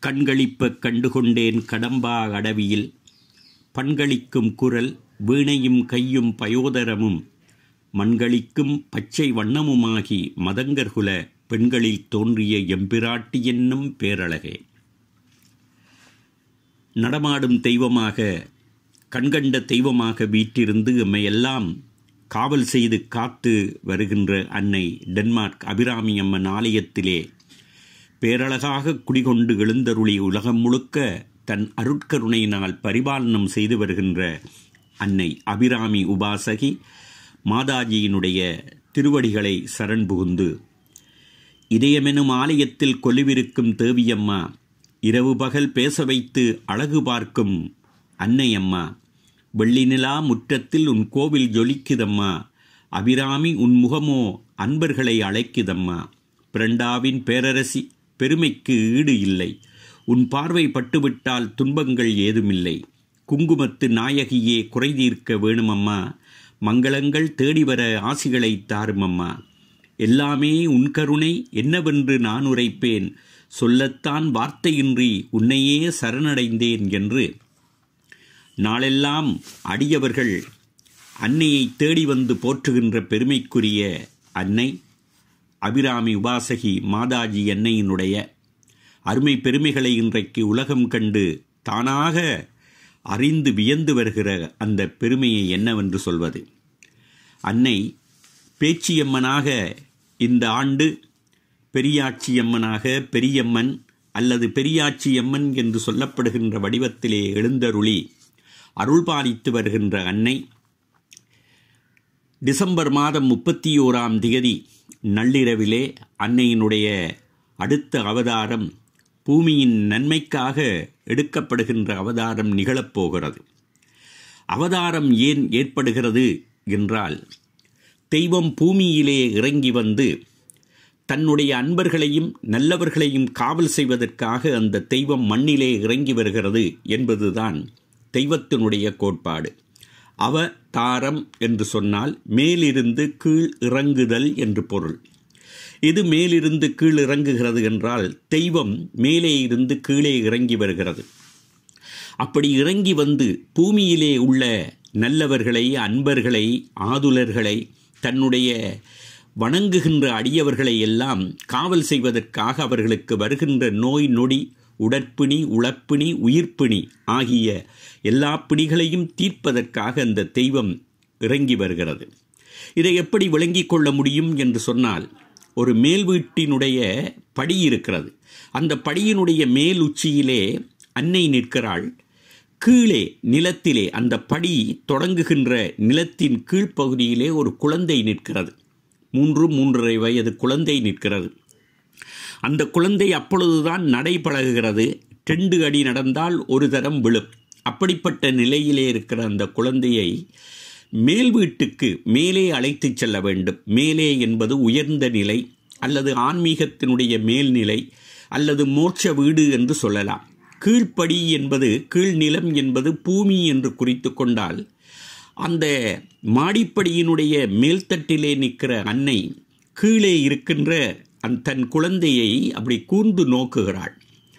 கண்களிப்பக் கண்டுகொண்டேன் கடம்பா அடவியில் பண்களிக்கும் குரல் வீணையும் கையும் பயோதரமும் மண்களிக்கும் பச்சை வண்ணமுமாகி மதங்கர்குல பெண்களில் தோன்றிய எம்பிராட்டி என்னும் பேரழகே நடமாடும் தெய்வமாக கண்கண்ட தெய்வமாக வீற்றிருந்து எம்மையெல்லாம் காவல் செய்து காத்து வருகின்ற அன்னை டென்மார்க் அபிராமி அம்மன் ஆலயத்திலே பேரழகாக குடிகொண்டு எழுந்தருளி உலகம் முழுக்க தன் அருட்கருணையினால் பரிபாலனம் செய்து வருகின்ற அன்னை அபிராமி உபாசகி மாதாஜியினுடைய திருவடிகளை சரண் புகுந்து இதயமெனும் ஆலயத்தில் கொலுவிருக்கும் தேவியம்மா இரவு பகல் பேச வைத்து அழகு பார்க்கும் அன்னை அம்மா வெள்ளி நிலா முற்றத்தில் உன் கோவில் ஜொலிக்குதம்மா அபிராமி உன் முகமோ அன்பர்களை அழைக்குதம்மா பிரண்டாவின் பேரரசி பெருமைக்கு ஈடு இல்லை உன் பார்வை பட்டுவிட்டால் துன்பங்கள் ஏதுமில்லை குங்குமத்து நாயகியே குறை தீர்க்க வேணுமம்மா மங்களங்கள் தேடி வர ஆசிகளை தாருமம்மா எல்லாமே உன் கருணை என்னவென்று நான் உரைப்பேன் சொல்லத்தான் வார்த்தையின்றி உன்னையே சரணடைந்தேன் என்று நாளெல்லாம் அடியவர்கள் அன்னையை தேடி வந்து போற்றுகின்ற பெருமைக்குரிய அன்னை அபிராமி உபாசகி மாதாஜி அன்னையினுடைய அருமை பெருமைகளை இன்றைக்கு உலகம் கண்டு தானாக அறிந்து வியந்து வருகிற அந்த பெருமையை என்னவென்று சொல்வது அன்னை பேச்சியம்மனாக இந்த ஆண்டு பெரியாட்சியம்மனாக பெரியம்மன் அல்லது பெரியாட்சியம்மன் என்று சொல்லப்படுகின்ற வடிவத்திலே எழுந்தருளி அருள்பாலித்து வருகின்ற அன்னை டிசம்பர் மாதம் முப்பத்தி ஓராம் திகதி நள்ளிரவிலே அன்னையினுடைய அடுத்த அவதாரம் பூமியின் நன்மைக்காக எடுக்கப்படுகின்ற அவதாரம் நிகழப்போகிறது அவதாரம் ஏன் ஏற்படுகிறது என்றால் தெய்வம் பூமியிலே இறங்கி வந்து தன்னுடைய அன்பர்களையும் நல்லவர்களையும் காவல் செய்வதற்காக அந்த தெய்வம் மண்ணிலே இறங்கி வருகிறது என்பதுதான் தெய்வத்தினுடைய கோட்பாடு அவதாரம் என்று சொன்னால் மேலிருந்து கீழ் இறங்குதல் என்று பொருள் இது மேலிருந்து கீழ் இறங்குகிறது என்றால் தெய்வம் மேலே இருந்து கீழே இறங்கி வருகிறது அப்படி இறங்கி வந்து பூமியிலே உள்ள நல்லவர்களை அன்பர்களை ஆதுலர்களை தன்னுடைய வணங்குகின்ற அடியவர்களை எல்லாம் காவல் செய்வதற்காக அவர்களுக்கு வருகின்ற நோய் நொடி உடற்பிணி உழப்பிணி உயிர்ப்பிணி ஆகிய எல்லா பிணிகளையும் தீர்ப்பதற்காக அந்த தெய்வம் இறங்கி வருகிறது இதை எப்படி விளங்கிக் கொள்ள முடியும் என்று சொன்னால் ஒரு மேல் வீட்டினுடைய படி இருக்கிறது அந்த படியினுடைய மேல் உச்சியிலே அன்னை நிற்கிறாள் கீழே நிலத்திலே அந்த படி தொடங்குகின்ற நிலத்தின் கீழ்ப்பகுதியிலே ஒரு குழந்தை நிற்கிறது மூன்று மூன்றரை வயது குழந்தை நிற்கிறது அந்த குழந்தை அப்பொழுதுதான் நடைபழகுகிறது ரெண்டு அடி நடந்தால் ஒரு தரம் விழும் அப்படிப்பட்ட நிலையிலே இருக்கிற அந்த குழந்தையை மேல் வீட்டுக்கு மேலே அழைத்துச் செல்ல வேண்டும் மேலே என்பது உயர்ந்த நிலை அல்லது ஆன்மீகத்தினுடைய மேல்நிலை அல்லது மோட்ச வீடு என்று சொல்லலாம் கீழ்ப்படி என்பது கீழ்நிலம் என்பது பூமி என்று குறித்து கொண்டால் அந்த மாடிப்படியினுடைய மேல்தட்டிலே நிற்கிற அன்னை கீழே இருக்கின்ற அந் தன் குழந்தையை அப்படி கூர்ந்து நோக்குகிறாள்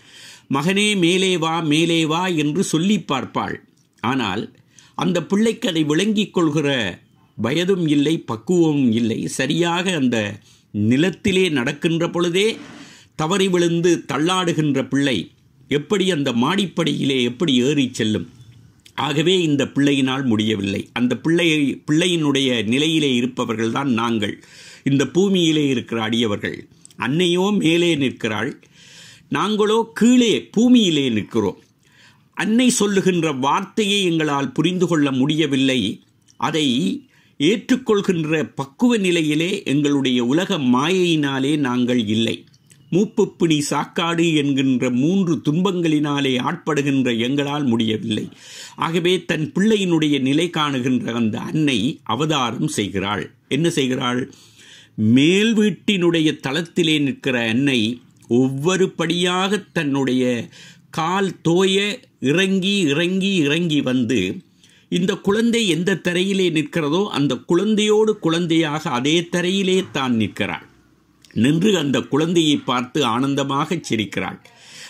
மகனே மேலே வா மேலே வா என்று சொல்லி பார்ப்பாள் ஆனால் அந்த பிள்ளைக்கு அதை விளங்கிக் கொள்கிற வயதும் இல்லை பக்குவமும் இல்லை சரியாக அந்த நிலத்திலே நடக்கின்ற பொழுதே தவறி விழுந்து தள்ளாடுகின்ற பிள்ளை எப்படி அந்த மாடிப்படியிலே எப்படி ஏறி செல்லும் ஆகவே இந்த பிள்ளையினால் முடியவில்லை அந்த பிள்ளையை பிள்ளையினுடைய நிலையிலே இருப்பவர்கள் தான் நாங்கள் இந்த பூமியிலே இருக்கிற அடியவர்கள் அன்னையோ மேலே நிற்கிறாள் நாங்களோ கீழே பூமியிலே நிற்கிறோம் அன்னை சொல்லுகின்ற வார்த்தையை எங்களால் புரிந்து கொள்ள முடியவில்லை அதை ஏற்றுக்கொள்கின்ற பக்குவ நிலையிலே எங்களுடைய உலக மாயையினாலே நாங்கள் இல்லை மூப்புப்பிணி சாக்காடு என்கின்ற மூன்று துன்பங்களினாலே ஆட்படுகின்ற எங்களால் முடியவில்லை ஆகவே தன் பிள்ளையினுடைய நிலை காணுகின்ற அந்த அன்னை அவதாரம் செய்கிறாள் என்ன செய்கிறாள் மேல் வீட்டினுடைய தளத்திலே நிற்கிற அன்னை ஒவ்வொரு படியாக தன்னுடைய கால் தோய இறங்கி இறங்கி இறங்கி வந்து இந்த குழந்தை எந்த தரையிலே நிற்கிறதோ அந்த குழந்தையோடு குழந்தையாக அதே தரையிலே தான் நிற்கிறாள் நின்று அந்த குழந்தையை பார்த்து ஆனந்தமாக சிரிக்கிறாள்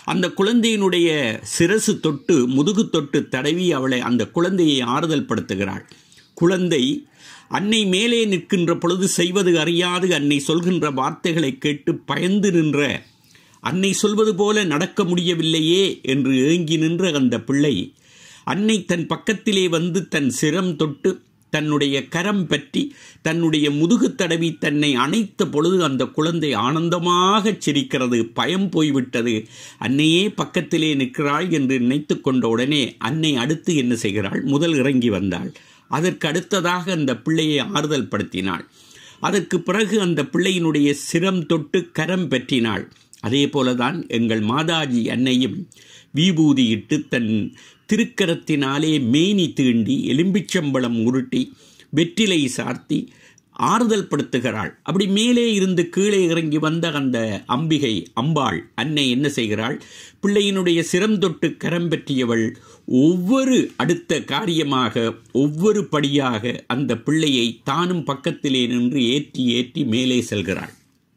அந்த குழந்தையினுடைய சிரசு தொட்டு முதுகு தொட்டு தடவி அவளை அந்த குழந்தையை ஆறுதல் படுத்துகிறாள் குழந்தை அன்னை மேலே நிற்கின்ற பொழுது செய்வது அறியாது அன்னை சொல்கின்ற வார்த்தைகளை கேட்டு பயந்து நின்ற அன்னை சொல்வது போல நடக்க முடியவில்லையே என்று ஏங்கி நின்ற அந்த பிள்ளை அன்னை தன் பக்கத்திலே வந்து தன் சிரம் தொட்டு தன்னுடைய கரம் பற்றி தன்னுடைய முதுகு தடவி தன்னை அணைத்த பொழுது அந்த குழந்தை ஆனந்தமாக சிரிக்கிறது பயம் போய்விட்டது அன்னையே பக்கத்திலே நிற்கிறாள் என்று நினைத்து கொண்ட உடனே அன்னை அடுத்து என்ன செய்கிறாள் முதல் இறங்கி வந்தாள் அதற்கு அடுத்ததாக அந்த பிள்ளையை ஆறுதல் படுத்தினாள் அதற்கு பிறகு அந்த பிள்ளையினுடைய சிரம் தொட்டு கரம் பெற்றினாள் அதே போலதான் எங்கள் மாதாஜி அன்னையும் விபூதியிட்டு தன் திருக்கரத்தினாலே மேனி தீண்டி எலும்பிச்சம்பளம் உருட்டி வெற்றிலை சார்த்தி ஆறுதல் படுத்துகிறாள் அப்படி மேலே இருந்து கீழே இறங்கி வந்த அந்த அம்பிகை அம்பாள் அன்னை என்ன செய்கிறாள் பிள்ளையினுடைய சிரம் தொட்டு கரம் பெற்றியவள் ஒவ்வொரு அடுத்த காரியமாக ஒவ்வொரு படியாக அந்த பிள்ளையை தானும் பக்கத்திலே நின்று ஏற்றி ஏற்றி மேலே செல்கிறாள்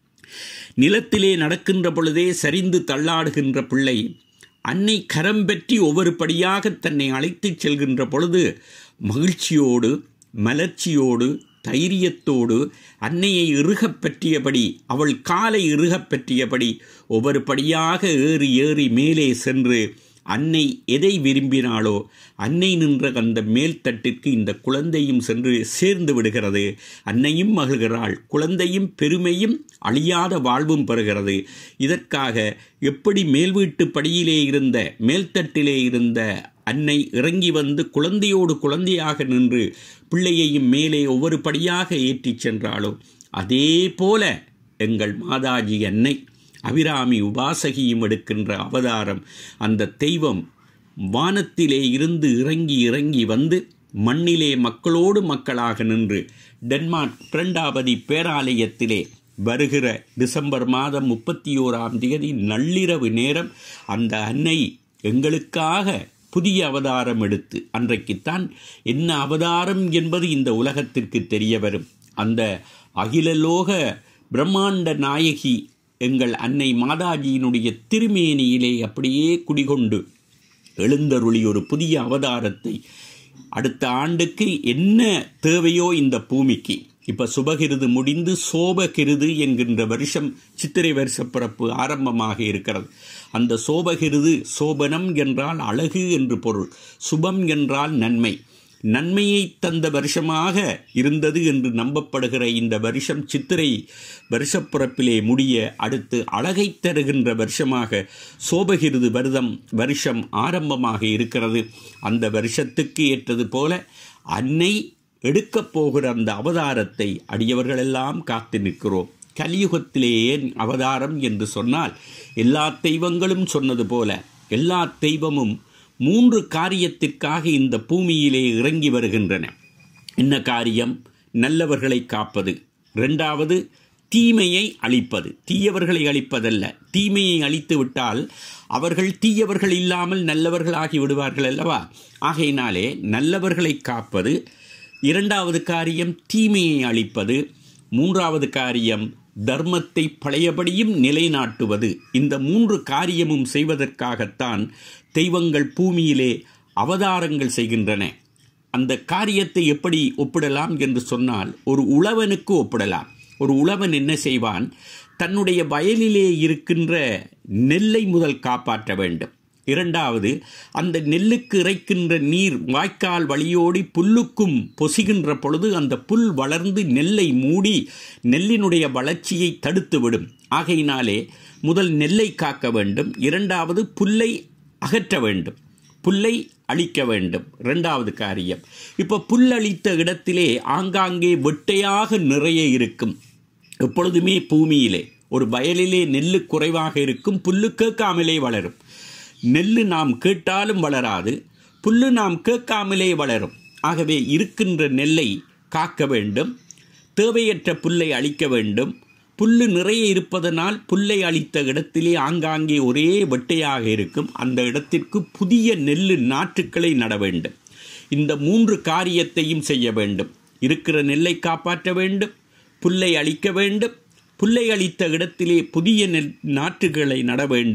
நிலத்திலே நடக்கின்ற பொழுதே சரிந்து தள்ளாடுகின்ற பிள்ளை அன்னை கரம் பற்றி ஒவ்வொரு படியாக தன்னை அழைத்துச் செல்கின்ற பொழுது மகிழ்ச்சியோடு மலர்ச்சியோடு தைரியத்தோடு அன்னையை இறுகப் பற்றியபடி அவள் காலை இறுகப் பற்றியபடி ஒவ்வொரு படியாக ஏறி ஏறி மேலே சென்று அன்னை எதை விரும்பினாளோ அன்னை நின்ற அந்த மேல்தட்டிற்கு இந்த குழந்தையும் சென்று சேர்ந்து விடுகிறது அன்னையும் மகிழ்கிறாள் குழந்தையும் பெருமையும் அழியாத வாழ்வும் பெறுகிறது இதற்காக எப்படி மேல் வீட்டு படியிலே இருந்த மேல்தட்டிலே இருந்த அன்னை இறங்கி வந்து குழந்தையோடு குழந்தையாக நின்று பிள்ளையையும் மேலே ஒவ்வொரு படியாக ஏற்றிச் சென்றாளோ அதே போல எங்கள் மாதாஜி அன்னை அபிராமி உபாசகியும் எடுக்கின்ற அவதாரம் அந்த தெய்வம் வானத்திலே இருந்து இறங்கி இறங்கி வந்து மண்ணிலே மக்களோடு மக்களாக நின்று டென்மார்க் பிரண்டாபதி பேராலயத்திலே வருகிற டிசம்பர் மாதம் முப்பத்தி ஓராம் தேதி நள்ளிரவு நேரம் அந்த அன்னை எங்களுக்காக புதிய அவதாரம் எடுத்து அன்றைக்குத்தான் என்ன அவதாரம் என்பது இந்த உலகத்திற்கு தெரிய வரும் அந்த அகிலலோக பிரம்மாண்ட நாயகி எங்கள் அன்னை மாதாஜியினுடைய திருமேனியிலே அப்படியே குடிகொண்டு எழுந்தருளி ஒரு புதிய அவதாரத்தை அடுத்த ஆண்டுக்கு என்ன தேவையோ இந்த பூமிக்கு இப்ப சுபகிருது முடிந்து சோபகிருது என்கின்ற வருஷம் சித்திரை வருஷ பிறப்பு ஆரம்பமாக இருக்கிறது அந்த சோபகிருது சோபனம் என்றால் அழகு என்று பொருள் சுபம் என்றால் நன்மை நன்மையை தந்த வருஷமாக இருந்தது என்று நம்பப்படுகிற இந்த வருஷம் சித்திரை வருஷப்பிறப்பிலே முடிய அடுத்து அழகை தருகின்ற வருஷமாக சோபகிருது வருதம் வருஷம் ஆரம்பமாக இருக்கிறது அந்த வருஷத்துக்கு ஏற்றது போல அன்னை எடுக்கப் போகிற அந்த அவதாரத்தை அடியவர்களெல்லாம் காத்து நிற்கிறோம் கலியுகத்திலே ஏன் அவதாரம் என்று சொன்னால் எல்லா தெய்வங்களும் சொன்னது போல எல்லா தெய்வமும் மூன்று காரியத்திற்காக இந்த பூமியிலே இறங்கி வருகின்றன என்ன காரியம் நல்லவர்களை காப்பது இரண்டாவது தீமையை அழிப்பது தீயவர்களை அழிப்பதல்ல தீமையை அழித்து விட்டால் அவர்கள் தீயவர்கள் இல்லாமல் நல்லவர்களாகி விடுவார்கள் அல்லவா ஆகையினாலே நல்லவர்களை காப்பது இரண்டாவது காரியம் தீமையை அழிப்பது மூன்றாவது காரியம் தர்மத்தை பழையபடியும் நிலைநாட்டுவது இந்த மூன்று காரியமும் செய்வதற்காகத்தான் தெய்வங்கள் பூமியிலே அவதாரங்கள் செய்கின்றன அந்த காரியத்தை எப்படி ஒப்பிடலாம் என்று சொன்னால் ஒரு உழவனுக்கு ஒப்பிடலாம் ஒரு உழவன் என்ன செய்வான் தன்னுடைய வயலிலே இருக்கின்ற நெல்லை முதல் காப்பாற்ற வேண்டும் இரண்டாவது அந்த நெல்லுக்கு இறைக்கின்ற நீர் வாய்க்கால் வழியோடி புல்லுக்கும் பொசுகின்ற பொழுது அந்த புல் வளர்ந்து நெல்லை மூடி நெல்லினுடைய வளர்ச்சியை தடுத்துவிடும் ஆகையினாலே முதல் நெல்லை காக்க வேண்டும் இரண்டாவது புல்லை அகற்ற வேண்டும் புல்லை அழிக்க வேண்டும் இரண்டாவது காரியம் இப்போ புல் அழித்த இடத்திலே ஆங்காங்கே வெட்டையாக நிறைய இருக்கும் எப்பொழுதுமே பூமியிலே ஒரு வயலிலே நெல்லு குறைவாக இருக்கும் புல்லு கேட்காமலே வளரும் நெல்லு நாம் கேட்டாலும் வளராது புல்லு நாம் கேட்காமலே வளரும் ஆகவே இருக்கின்ற நெல்லை காக்க வேண்டும் தேவையற்ற புல்லை அழிக்க வேண்டும் புல்லு நிறைய இருப்பதனால் புல்லை அழித்த இடத்திலே ஆங்காங்கே ஒரே வெட்டையாக இருக்கும் அந்த இடத்திற்கு புதிய நெல்லு நாற்றுக்களை நட வேண்டும் இந்த மூன்று காரியத்தையும் செய்ய வேண்டும் இருக்கிற நெல்லை காப்பாற்ற வேண்டும் புல்லை அழிக்க வேண்டும் புல்லை அழித்த இடத்திலே புதிய நெல் நாற்றுகளை நட வேண்டும்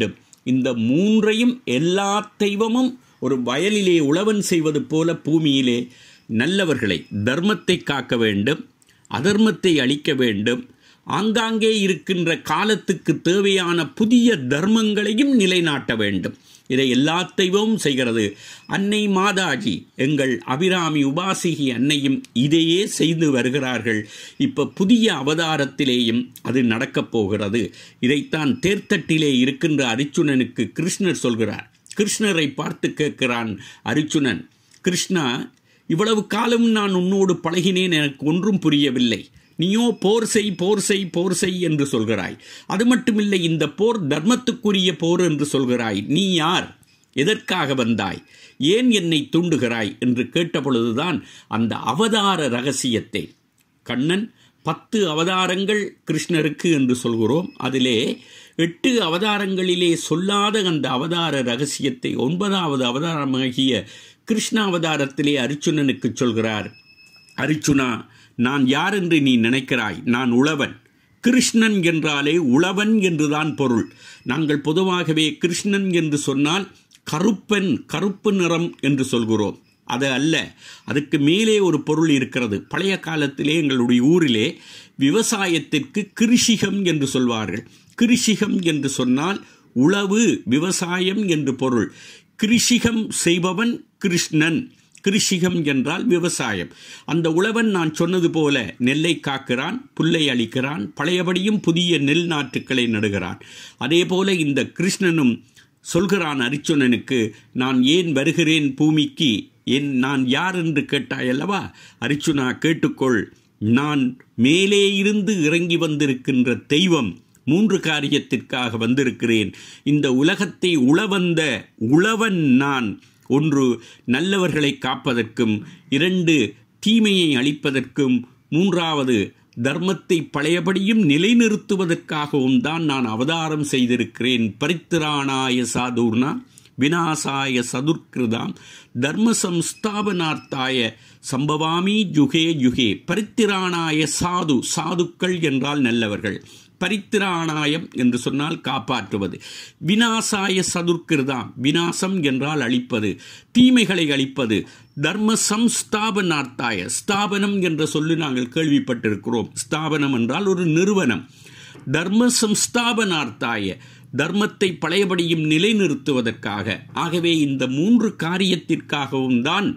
இந்த மூன்றையும் எல்லா தெய்வமும் ஒரு வயலிலே உழவன் செய்வது போல பூமியிலே நல்லவர்களை தர்மத்தை காக்க வேண்டும் அதர்மத்தை அழிக்க வேண்டும் ஆங்காங்கே இருக்கின்ற காலத்துக்கு தேவையான புதிய தர்மங்களையும் நிலைநாட்ட வேண்டும் இதை எல்லா தெய்வமும் செய்கிறது அன்னை மாதாஜி எங்கள் அபிராமி உபாசிகி அன்னையும் இதையே செய்து வருகிறார்கள் இப்ப புதிய அவதாரத்திலேயும் அது நடக்கப் போகிறது இதைத்தான் தேர்த்தட்டிலே இருக்கின்ற அரிச்சுனனுக்கு கிருஷ்ணர் சொல்கிறார் கிருஷ்ணரை பார்த்து கேட்கிறான் அரிச்சுனன் கிருஷ்ணா இவ்வளவு காலம் நான் உன்னோடு பழகினேன் எனக்கு ஒன்றும் புரியவில்லை நீயோ போர் செய் போர் செய் போர் செய் என்று சொல்கிறாய் அது மட்டுமில்லை இந்த போர் தர்மத்துக்குரிய போர் என்று சொல்கிறாய் நீ யார் எதற்காக வந்தாய் ஏன் என்னை தூண்டுகிறாய் என்று கேட்டபொழுதுதான் அந்த அவதார ரகசியத்தை கண்ணன் பத்து அவதாரங்கள் கிருஷ்ணருக்கு என்று சொல்கிறோம் அதிலே எட்டு அவதாரங்களிலே சொல்லாத அந்த அவதார ரகசியத்தை ஒன்பதாவது அவதாரமாகிய கிருஷ்ண அவதாரத்திலே அரிச்சுனனுக்கு சொல்கிறார் அரிச்சுனா நான் யார் என்று நீ நினைக்கிறாய் நான் உழவன் கிருஷ்ணன் என்றாலே உழவன் என்றுதான் பொருள் நாங்கள் பொதுவாகவே கிருஷ்ணன் என்று சொன்னால் கருப்பன் கருப்பு நிறம் என்று சொல்கிறோம் அது அல்ல அதுக்கு மேலே ஒரு பொருள் இருக்கிறது பழைய காலத்திலே எங்களுடைய ஊரிலே விவசாயத்திற்கு கிருஷிகம் என்று சொல்வார்கள் கிருஷிகம் என்று சொன்னால் உழவு விவசாயம் என்று பொருள் கிருஷிகம் செய்பவன் கிருஷ்ணன் கிருஷிகம் என்றால் விவசாயம் அந்த உழவன் நான் சொன்னது போல நெல்லை காக்கிறான் புல்லை அளிக்கிறான் பழையபடியும் புதிய நெல் நாற்றுக்களை நடுகிறான் அதே போல இந்த கிருஷ்ணனும் சொல்கிறான் அரிச்சுனனுக்கு நான் ஏன் வருகிறேன் பூமிக்கு என் நான் யார் என்று கேட்டாய் அல்லவா அரிச்சுனா கேட்டுக்கொள் நான் மேலே இருந்து இறங்கி வந்திருக்கின்ற தெய்வம் மூன்று காரியத்திற்காக வந்திருக்கிறேன் இந்த உலகத்தை உழவந்த உழவன் நான் ஒன்று நல்லவர்களை காப்பதற்கும் இரண்டு தீமையை அளிப்பதற்கும் மூன்றாவது தர்மத்தை பழையபடியும் நிலைநிறுத்துவதற்காகவும் தான் நான் அவதாரம் செய்திருக்கிறேன் பரித்திராணாய சாதுர்னா வினாசாய சதுர்கிருதாம் தர்ம சம்ஸ்தாபனார்த்தாய சம்பவாமி ஜுகே ஜுகே பரித்திராணாய சாது சாதுக்கள் என்றால் நல்லவர்கள் பரித்திராணாயம் என்று சொன்னால் காப்பாற்றுவது வினாசாய சதுர்கிருதாம் வினாசம் என்றால் அழிப்பது தீமைகளை அழிப்பது தர்ம சம்ஸ்தாபனார்த்தாய ஸ்தாபனம் என்ற சொல்லு நாங்கள் கேள்விப்பட்டிருக்கிறோம் ஸ்தாபனம் என்றால் ஒரு நிறுவனம் தர்ம சம்ஸ்தாபனார்த்தாய தர்மத்தை பழையபடியும் நிலைநிறுத்துவதற்காக ஆகவே இந்த மூன்று காரியத்திற்காகவும் தான்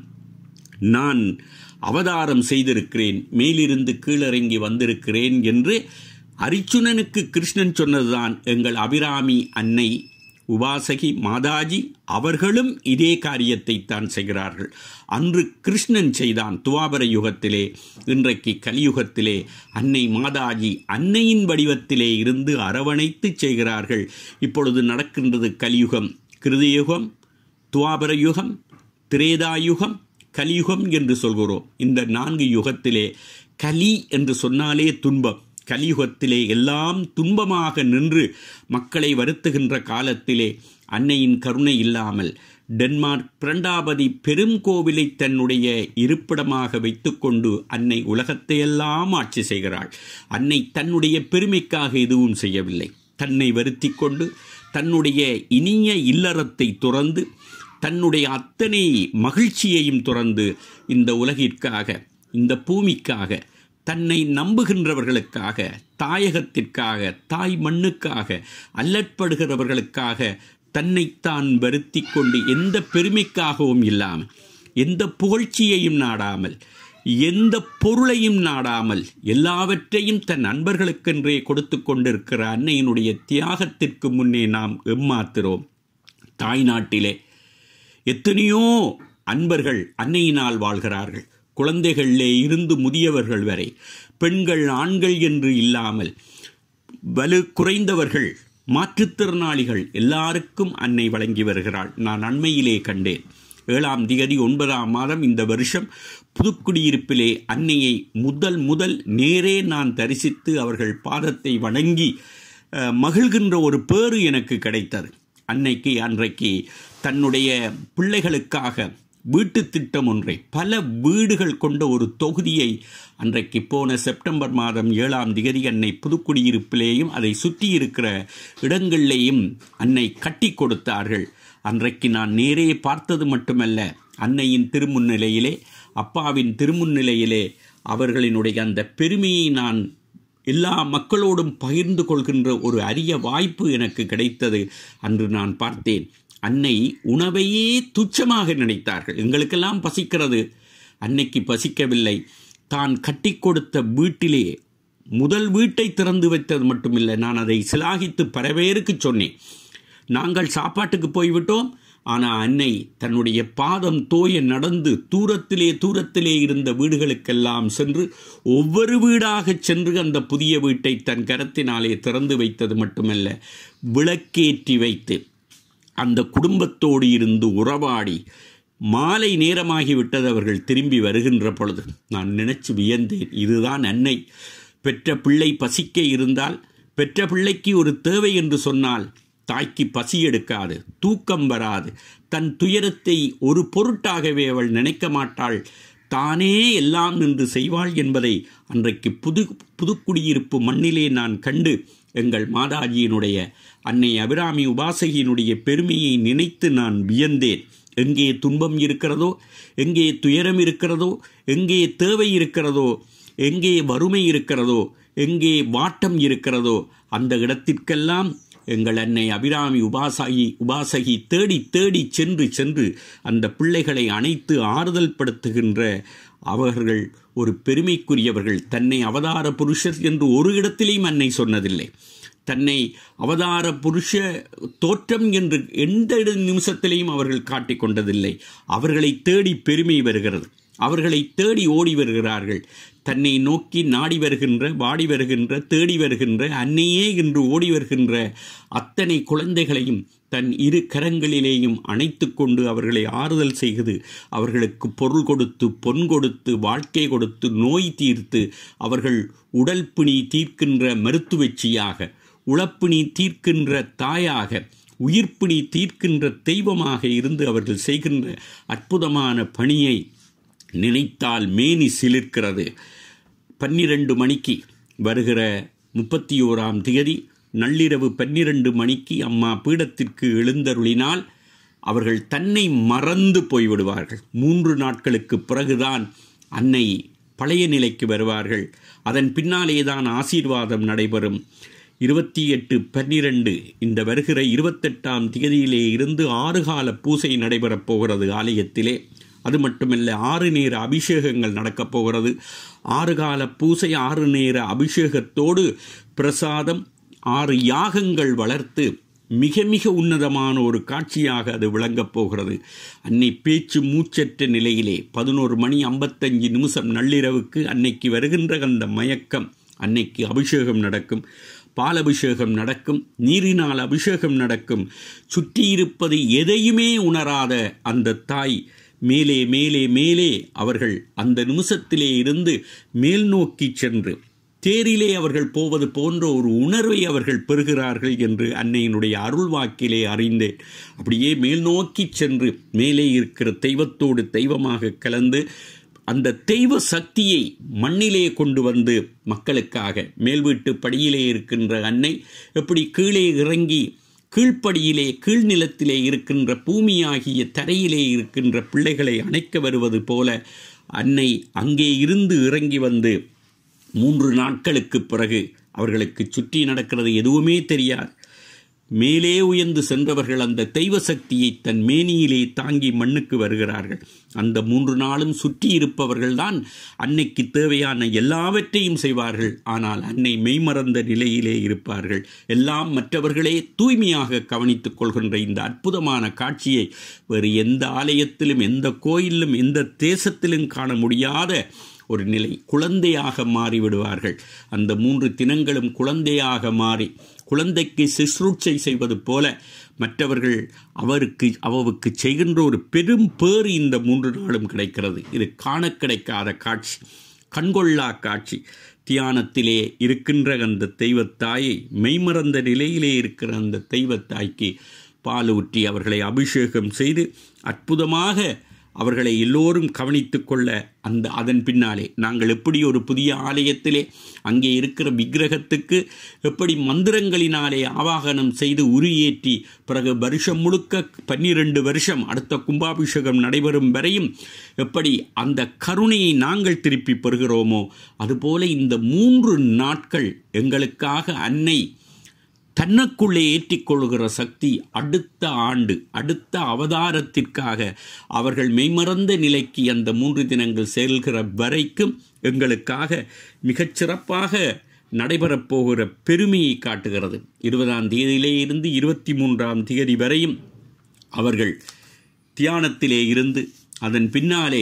நான் அவதாரம் செய்திருக்கிறேன் மேலிருந்து கீழிறங்கி வந்திருக்கிறேன் என்று அரிச்சுனனுக்கு கிருஷ்ணன் சொன்னதுதான் எங்கள் அபிராமி அன்னை உபாசகி மாதாஜி அவர்களும் இதே காரியத்தை தான் செய்கிறார்கள் அன்று கிருஷ்ணன் செய்தான் துவாபர யுகத்திலே இன்றைக்கு கலியுகத்திலே அன்னை மாதாஜி அன்னையின் வடிவத்திலே இருந்து அரவணைத்து செய்கிறார்கள் இப்பொழுது நடக்கின்றது கலியுகம் கிருதயுகம் துவாபர யுகம் திரேதாயுகம் கலியுகம் என்று சொல்கிறோம் இந்த நான்கு யுகத்திலே கலி என்று சொன்னாலே துன்பம் கலியுகத்திலே எல்லாம் துன்பமாக நின்று மக்களை வருத்துகின்ற காலத்திலே அன்னையின் கருணை இல்லாமல் டென்மார்க் பிரண்டாபதி பெரும் கோவிலை தன்னுடைய இருப்பிடமாக வைத்துக்கொண்டு அன்னை உலகத்தையெல்லாம் ஆட்சி செய்கிறாள் அன்னை தன்னுடைய பெருமைக்காக எதுவும் செய்யவில்லை தன்னை வருத்தி கொண்டு தன்னுடைய இனிய இல்லறத்தை துறந்து தன்னுடைய அத்தனை மகிழ்ச்சியையும் துறந்து இந்த உலகிற்காக இந்த பூமிக்காக தன்னை நம்புகின்றவர்களுக்காக தாயகத்திற்காக தாய் மண்ணுக்காக அல்லற்படுகிறவர்களுக்காக தன்னைத்தான் வருத்தி கொண்டு எந்த பெருமைக்காகவும் இல்லாமல் எந்த புகழ்ச்சியையும் நாடாமல் எந்த பொருளையும் நாடாமல் எல்லாவற்றையும் தன் நண்பர்களுக்கென்றே கொடுத்து கொண்டிருக்கிற அன்னையினுடைய தியாகத்திற்கு முன்னே நாம் எம்மாத்திரோம் தாய் நாட்டிலே எத்தனையோ அன்பர்கள் அன்னையினால் வாழ்கிறார்கள் குழந்தைகளிலே இருந்து முதியவர்கள் வரை பெண்கள் ஆண்கள் என்று இல்லாமல் வலு குறைந்தவர்கள் மாற்றுத்திறனாளிகள் எல்லாருக்கும் அன்னை வழங்கி வருகிறாள் நான் அண்மையிலே கண்டேன் ஏழாம் திகதி ஒன்பதாம் மாதம் இந்த வருஷம் புதுக்குடியிருப்பிலே அன்னையை முதல் முதல் நேரே நான் தரிசித்து அவர்கள் பாதத்தை வணங்கி மகிழ்கின்ற ஒரு பேறு எனக்கு கிடைத்தது அன்னைக்கு அன்றைக்கு தன்னுடைய பிள்ளைகளுக்காக வீட்டு திட்டம் ஒன்றை பல வீடுகள் கொண்ட ஒரு தொகுதியை அன்றைக்கு போன செப்டம்பர் மாதம் ஏழாம் திகதி அன்னை புதுக்குடியிருப்பிலேயும் அதை சுற்றி இருக்கிற இடங்களிலேயும் அன்னை கட்டி கொடுத்தார்கள் அன்றைக்கு நான் நேரே பார்த்தது மட்டுமல்ல அன்னையின் திருமுன்னிலையிலே அப்பாவின் திருமுன்னிலையிலே அவர்களினுடைய அந்த பெருமையை நான் எல்லா மக்களோடும் பகிர்ந்து கொள்கின்ற ஒரு அரிய வாய்ப்பு எனக்கு கிடைத்தது அன்று நான் பார்த்தேன் அன்னை உணவையே துச்சமாக நினைத்தார்கள் எங்களுக்கெல்லாம் பசிக்கிறது அன்னைக்கு பசிக்கவில்லை தான் கட்டி கொடுத்த வீட்டிலே முதல் வீட்டை திறந்து வைத்தது மட்டுமில்லை நான் அதை சிலாகித்து பல பேருக்கு சொன்னேன் நாங்கள் சாப்பாட்டுக்கு போய்விட்டோம் ஆனால் அன்னை தன்னுடைய பாதம் தோய நடந்து தூரத்திலே தூரத்திலே இருந்த வீடுகளுக்கெல்லாம் சென்று ஒவ்வொரு வீடாக சென்று அந்த புதிய வீட்டை தன் கரத்தினாலே திறந்து வைத்தது மட்டுமல்ல விளக்கேற்றி வைத்து அந்த குடும்பத்தோடு இருந்து உறவாடி மாலை நேரமாகிவிட்டது அவர்கள் திரும்பி வருகின்ற பொழுது நான் நினைச்சு வியந்தேன் இதுதான் அன்னை பெற்ற பிள்ளை பசிக்க இருந்தால் பெற்ற பிள்ளைக்கு ஒரு தேவை என்று சொன்னால் தாய்க்கு பசி எடுக்காது தூக்கம் வராது தன் துயரத்தை ஒரு பொருட்டாகவே அவள் நினைக்க மாட்டாள் தானே எல்லாம் நின்று செய்வாள் என்பதை அன்றைக்கு புது புதுக்குடியிருப்பு மண்ணிலே நான் கண்டு எங்கள் மாதாஜியினுடைய அன்னை அபிராமி உபாசகியினுடைய பெருமையை நினைத்து நான் வியந்தேன் எங்கே துன்பம் இருக்கிறதோ எங்கே துயரம் இருக்கிறதோ எங்கே தேவை இருக்கிறதோ எங்கே வறுமை இருக்கிறதோ எங்கே வாட்டம் இருக்கிறதோ அந்த இடத்திற்கெல்லாம் எங்கள் அன்னை அபிராமி உபாசகி உபாசகி தேடி தேடி சென்று சென்று அந்த பிள்ளைகளை அணைத்து ஆறுதல் படுத்துகின்ற அவர்கள் ஒரு பெருமைக்குரியவர்கள் தன்னை அவதார புருஷர் என்று ஒரு இடத்திலேயும் அன்னை சொன்னதில்லை தன்னை அவதார புருஷ தோற்றம் என்று எந்த நிமிஷத்திலையும் அவர்கள் காட்டிக் கொண்டதில்லை அவர்களை தேடி பெருமை வருகிறது அவர்களை தேடி ஓடி வருகிறார்கள் தன்னை நோக்கி நாடி வருகின்ற வாடி வருகின்ற தேடி வருகின்ற அன்னையே என்று ஓடி வருகின்ற அத்தனை குழந்தைகளையும் தன் இரு கரங்களிலேயும் அணைத்து கொண்டு அவர்களை ஆறுதல் செய்து அவர்களுக்கு பொருள் கொடுத்து பொன் கொடுத்து வாழ்க்கை கொடுத்து நோய் தீர்த்து அவர்கள் உடல் பிணி தீர்க்கின்ற மருத்துவச்சியாக உழப்பிணி தீர்க்கின்ற தாயாக உயிர்ப்பிணி தீர்க்கின்ற தெய்வமாக இருந்து அவர்கள் செய்கின்ற அற்புதமான பணியை நினைத்தால் மேனி சிலிர்க்கிறது பன்னிரண்டு மணிக்கு வருகிற முப்பத்தி ஓராம் தேதி நள்ளிரவு பன்னிரண்டு மணிக்கு அம்மா பீடத்திற்கு எழுந்தருளினால் அவர்கள் தன்னை மறந்து போய்விடுவார்கள் மூன்று நாட்களுக்கு பிறகுதான் அன்னை பழைய நிலைக்கு வருவார்கள் அதன் பின்னாலேதான் ஆசீர்வாதம் நடைபெறும் இருபத்தி எட்டு பன்னிரண்டு இந்த வருகிற இருபத்தெட்டாம் தேதியிலே இருந்து ஆறு கால பூசை நடைபெறப் போகிறது ஆலயத்திலே அது மட்டுமல்ல ஆறு நேர அபிஷேகங்கள் நடக்கப் போகிறது ஆறு கால பூசை ஆறு நேர அபிஷேகத்தோடு பிரசாதம் ஆறு யாகங்கள் வளர்த்து மிக மிக உன்னதமான ஒரு காட்சியாக அது விளங்கப் போகிறது அன்னை பேச்சு மூச்சற்ற நிலையிலே பதினோரு மணி ஐம்பத்தஞ்சு நிமிஷம் நள்ளிரவுக்கு அன்னைக்கு வருகின்ற அந்த மயக்கம் அன்னைக்கு அபிஷேகம் நடக்கும் பால் அபிஷேகம் நடக்கும் நீரினால் அபிஷேகம் நடக்கும் சுற்றியிருப்பது எதையுமே உணராத அந்த தாய் மேலே மேலே மேலே அவர்கள் அந்த நிமிஷத்திலே இருந்து மேல் நோக்கி சென்று தேரிலே அவர்கள் போவது போன்ற ஒரு உணர்வை அவர்கள் பெறுகிறார்கள் என்று அன்னையினுடைய அருள் வாக்கிலே அறிந்தேன் அப்படியே மேல் நோக்கி சென்று மேலே இருக்கிற தெய்வத்தோடு தெய்வமாக கலந்து அந்த தெய்வ சக்தியை மண்ணிலே கொண்டு வந்து மக்களுக்காக மேல் வீட்டு படியிலே இருக்கின்ற அன்னை எப்படி கீழே இறங்கி கீழ்ப்படியிலே கீழ்நிலத்திலே இருக்கின்ற பூமியாகிய தரையிலே இருக்கின்ற பிள்ளைகளை அணைக்க வருவது போல அன்னை அங்கே இருந்து இறங்கி வந்து மூன்று நாட்களுக்கு பிறகு அவர்களுக்கு சுற்றி நடக்கிறது எதுவுமே தெரியாது மேலே உயர்ந்து சென்றவர்கள் அந்த தெய்வ சக்தியை தன் மேனியிலே தாங்கி மண்ணுக்கு வருகிறார்கள் அந்த மூன்று நாளும் சுற்றி இருப்பவர்கள்தான் அன்னைக்கு தேவையான எல்லாவற்றையும் செய்வார்கள் ஆனால் அன்னை மெய்மறந்த நிலையிலே இருப்பார்கள் எல்லாம் மற்றவர்களே தூய்மையாக கவனித்துக் கொள்கின்ற இந்த அற்புதமான காட்சியை வேறு எந்த ஆலயத்திலும் எந்த கோயிலும் எந்த தேசத்திலும் காண முடியாத ஒரு நிலை குழந்தையாக மாறிவிடுவார்கள் அந்த மூன்று தினங்களும் குழந்தையாக மாறி குழந்தைக்கு சிசுரூட்சை செய்வது போல மற்றவர்கள் அவருக்கு அவருக்கு செய்கின்ற ஒரு பெரும் பேறு இந்த மூன்று நாளும் கிடைக்கிறது இது காண கிடைக்காத காட்சி கண்கொள்ளா காட்சி தியானத்திலே இருக்கின்ற அந்த தெய்வத்தாயை மெய்மறந்த நிலையிலே இருக்கிற அந்த தெய்வத்தாய்க்கு பால் ஊற்றி அவர்களை அபிஷேகம் செய்து அற்புதமாக அவர்களை எல்லோரும் கவனித்துக் கொள்ள அந்த அதன் பின்னாலே நாங்கள் எப்படி ஒரு புதிய ஆலயத்திலே அங்கே இருக்கிற விக்கிரகத்துக்கு எப்படி மந்திரங்களினாலே ஆவாகனம் செய்து உரியேற்றி பிறகு வருஷம் முழுக்க பன்னிரண்டு வருஷம் அடுத்த கும்பாபிஷேகம் நடைபெறும் வரையும் எப்படி அந்த கருணையை நாங்கள் திருப்பி பெறுகிறோமோ அதுபோல இந்த மூன்று நாட்கள் எங்களுக்காக அன்னை தன்னுக்குள்ளே ஏற்றிக்கொள்கிற சக்தி அடுத்த ஆண்டு அடுத்த அவதாரத்திற்காக அவர்கள் மெய்மறந்த நிலைக்கு அந்த மூன்று தினங்கள் செல்கிற வரைக்கும் எங்களுக்காக மிகச் சிறப்பாக நடைபெறப் போகிற பெருமையை காட்டுகிறது இருபதாம் தேதியிலே இருந்து இருபத்தி மூன்றாம் தேதி வரையும் அவர்கள் தியானத்திலே இருந்து அதன் பின்னாலே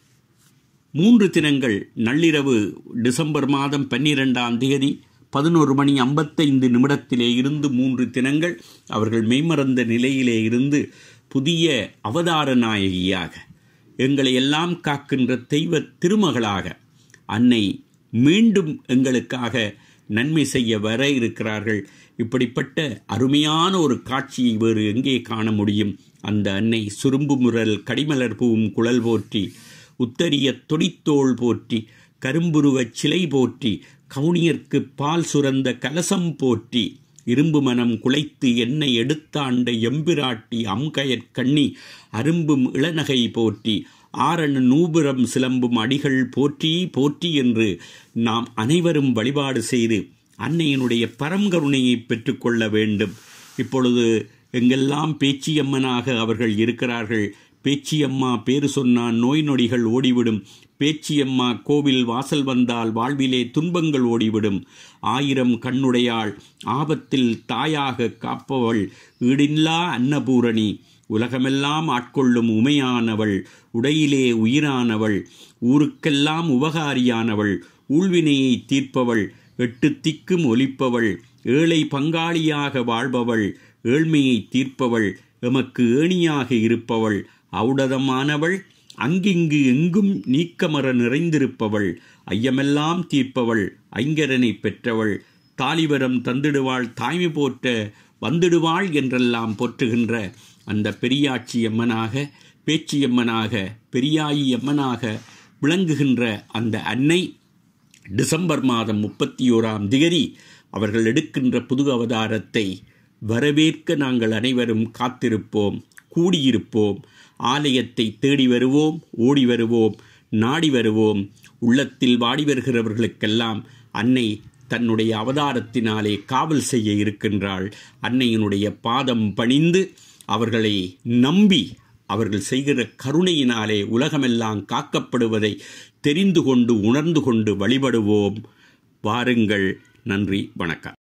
மூன்று தினங்கள் நள்ளிரவு டிசம்பர் மாதம் பன்னிரெண்டாம் தேதி பதினோரு மணி ஐம்பத்தைந்து நிமிடத்திலே இருந்து மூன்று தினங்கள் அவர்கள் மெய்மறந்த நிலையிலே இருந்து புதிய அவதார நாயகியாக எங்களை எல்லாம் காக்கின்ற தெய்வ திருமகளாக அன்னை மீண்டும் எங்களுக்காக நன்மை செய்ய வர இருக்கிறார்கள் இப்படிப்பட்ட அருமையான ஒரு காட்சியை வேறு எங்கே காண முடியும் அந்த அன்னை சுரும்பு முரல் கடிமலர் பூவும் குழல் போற்றி உத்தரிய தொடித்தோள் போற்றி கரும்புருவச் சிலை போற்றி கவுனியர்க்கு பால் சுரந்த கலசம் போற்றி இரும்பு மனம் குலைத்து எண்ணெய் எடுத்தாண்ட எம்பிராட்டி அம்கயற் கண்ணி அரும்பும் இளநகை போற்றி ஆரண நூபுரம் சிலம்பும் அடிகள் போற்றி போற்றி என்று நாம் அனைவரும் வழிபாடு செய்து அன்னையினுடைய பரங்கருணையை பெற்றுக்கொள்ள வேண்டும் இப்பொழுது எங்கெல்லாம் பேச்சியம்மனாக அவர்கள் இருக்கிறார்கள் பேச்சியம்மா பேரு சொன்னான் நோய் நொடிகள் ஓடிவிடும் பேச்சியம்மா கோவில் வாசல் வந்தால் வாழ்விலே துன்பங்கள் ஓடிவிடும் ஆயிரம் கண்ணுடையாள் ஆபத்தில் தாயாக காப்பவள் ஈடில்லா அன்னபூரணி உலகமெல்லாம் ஆட்கொள்ளும் உமையானவள் உடையிலே உயிரானவள் ஊருக்கெல்லாம் உபகாரியானவள் ஊழ்வினையை தீர்ப்பவள் எட்டு திக்கும் ஒலிப்பவள் ஏழை பங்காளியாக வாழ்பவள் ஏழ்மையை தீர்ப்பவள் எமக்கு ஏணியாக இருப்பவள் ஔடதமானவள் அங்கிங்கு எங்கும் நீக்கமர நிறைந்திருப்பவள் ஐயமெல்லாம் தீர்ப்பவள் ஐங்கரனை பெற்றவள் தாலிவரம் தந்திடுவாள் தாய்மை போற்ற வந்துடுவாள் என்றெல்லாம் போற்றுகின்ற அந்த பெரியாட்சி அம்மனாக பேச்சியம்மனாக பெரியாயி அம்மனாக விளங்குகின்ற அந்த அன்னை டிசம்பர் மாதம் முப்பத்தி ஓராம் திகதி அவர்கள் எடுக்கின்ற புது அவதாரத்தை வரவேற்க நாங்கள் அனைவரும் காத்திருப்போம் கூடியிருப்போம் ஆலயத்தை தேடி வருவோம் ஓடி வருவோம் நாடி வருவோம் உள்ளத்தில் வாடி வருகிறவர்களுக்கெல்லாம் அன்னை தன்னுடைய அவதாரத்தினாலே காவல் செய்ய இருக்கின்றாள் அன்னையினுடைய பாதம் பணிந்து அவர்களை நம்பி அவர்கள் செய்கிற கருணையினாலே உலகமெல்லாம் காக்கப்படுவதை தெரிந்து கொண்டு உணர்ந்து கொண்டு வழிபடுவோம் வாருங்கள் நன்றி வணக்கம்